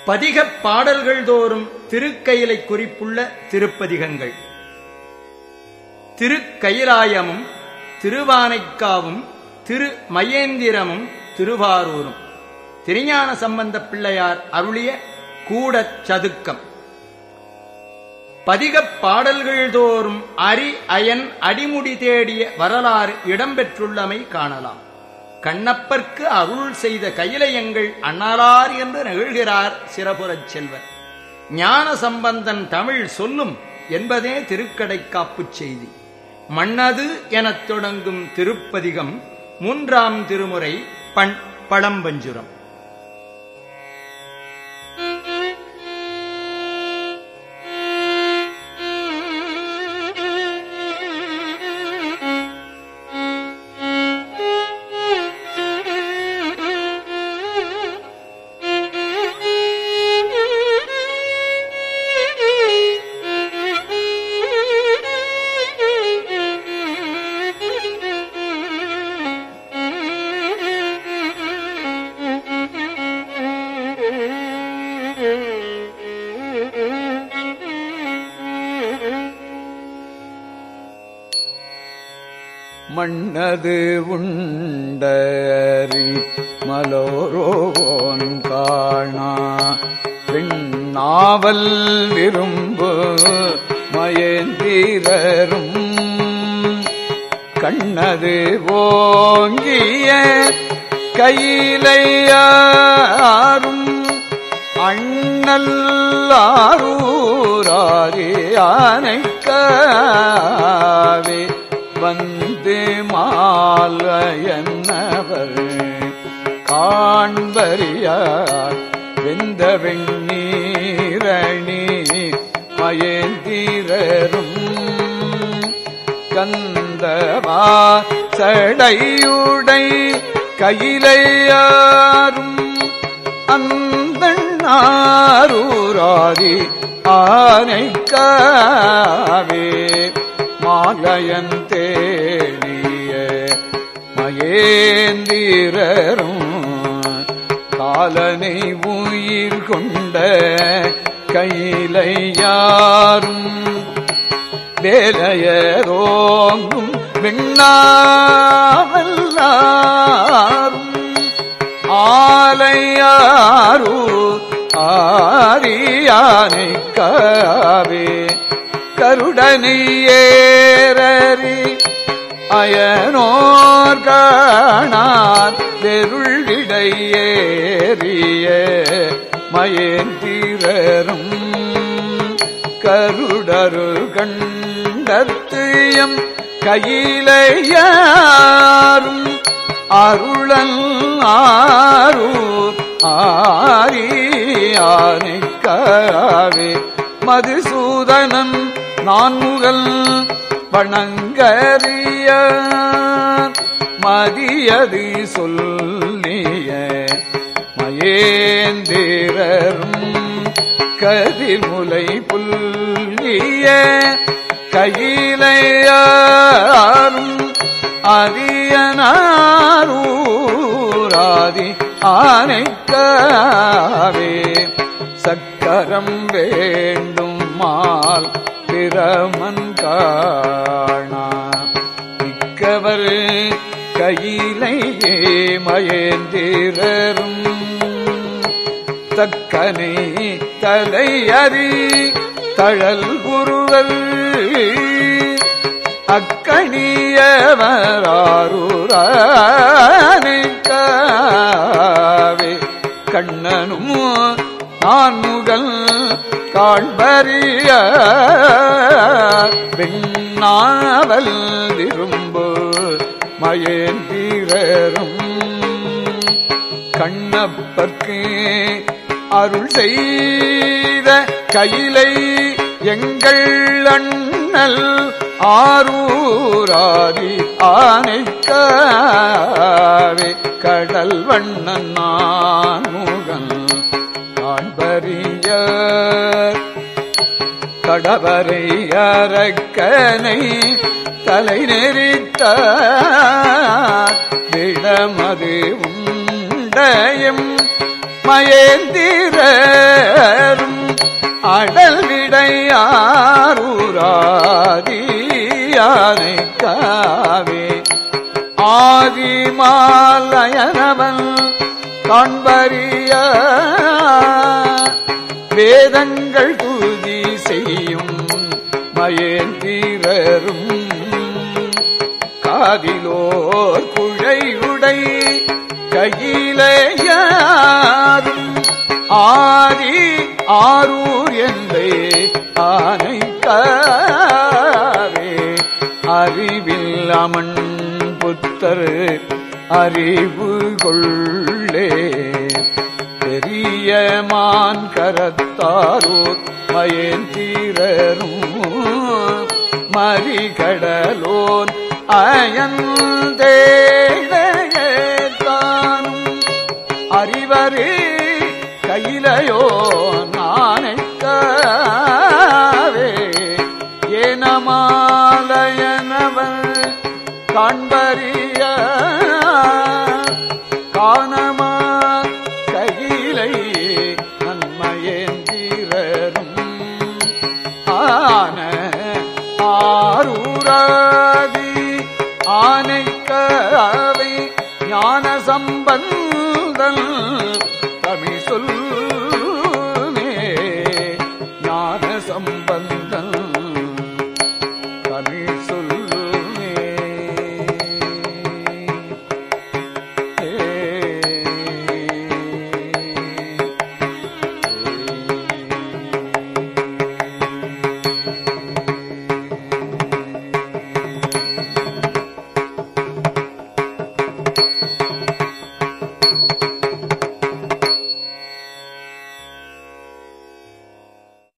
பதிகப் பாடல்கள் தோறும் திருக்கயிலை குறிப்புள்ள திருப்பதிகங்கள் திருக்கயிலாயமும் திருவானைக்காவும் திரு மயேந்திரமும் திருவாரூரும் திருஞான சம்பந்தப் பிள்ளையார் அருளிய கூடச் சதுக்கம் பதிகப் பாடல்கள் தோறும் அரி அயன் அடிமுடி தேடிய வரலாறு இடம்பெற்றுள்ளமை காணலாம் கண்ணப்பர்க்கு அருள் செய்த கையிலையங்கள் அண்ணலார் என்று நெகிழ்கிறார் சிறபுரச் செல்வர் ஞான சம்பந்தன் தமிழ் சொல்லும் என்பதே திருக்கடைக்காப்புச் செய்தி மன்னது எனத் தொடங்கும் திருப்பதிகம் மூன்றாம் திருமுறை பண் பழம்பஞ்சுரம் மன்னது உண்டரி மலோரோன் காணா பெண்ணாவல் விரும்பு மயந்திரரும் கண்ணது ஓங்கிய கையிலையாரும் அண்ணல்லாரூராரியானைக்காவே வந்து மாலையன்னவர் காண்பறியார் வெந்த வெண்ணீரணி மயந்திரரும் கந்தவா சடையுடை கையிலையாரும் அந்தண்ணாரூராதி ஆனைக்காவே மாலயன் தேடிய மகேந்திரரும் காலனை உயிர் கொண்ட கையிலையாரும் வேலையரோங்கும் வெண்ணாவல்லாரும் ஆலையாரு ஆரியானை காவே கருடனை ஏறறி அயனோர் காணார் வெருளிடையேறிய மயந்திரரும் கருடரு கண்டத்தியம் கையிலையாரும் அருளன் ஆரூர் ஆரியானைக்காவே மதுசூதனன் நான்முகல் வணங்கரிய மதியது சொல்லிய மயேந்திரரும் கதிர்முலை புல்லிய கையிலையாரும் அரியனாரூராதி ஆனைக்காவே சக்கரம் வேண்டும் மால் பிரமன் காணா மிக்கவர் கையிலையே மயேந்திரரும் தக்கனை தலையறி தழல் குருவல் அக்கணியவராரூரானிக்காவே கண்ணனும் நான்முகல் காண்பறிய வெண்ணாவல் விரும்பு மயேந்திரரும் கண்ணப்பர்க்கு அருள் செய்த கையிலை எங்கள் அண்ணல் ஆரூராதி ஆனைக்காவே கடல் வண்ணன் நான்முகன் காண்பறிய கடவரை அரக்கனை தலை நெறித்த விடமது உண்டயம் மயேந்திரரும் அடல் விடையாரூராதியானை காவே ஆதிமாலயனவன் காண்பறிய வேதங்கள் தூதி செய்யும் மயேந்திரரும் காதிலோர் குழையுடை கையிலேயாரும் ஆதி ஆரூர் என்பே ஆனைக்காவே அறிவில் அமன் புத்தர் அறிவு கொள்ளே பெரிய மான் கரத்தாரூர் மயந்தீரரும் மறிகடலோன் அயந்தேழையேத்தானும் அறிவரே கையிலையோ நானைக்காவே ஏனமாலயனவர் காண்பறிய காணமா கையிலை நன்மையேந்திரரும் ஆன ஆரூராதி ஆனைக்கவை ஞான சம்பந்த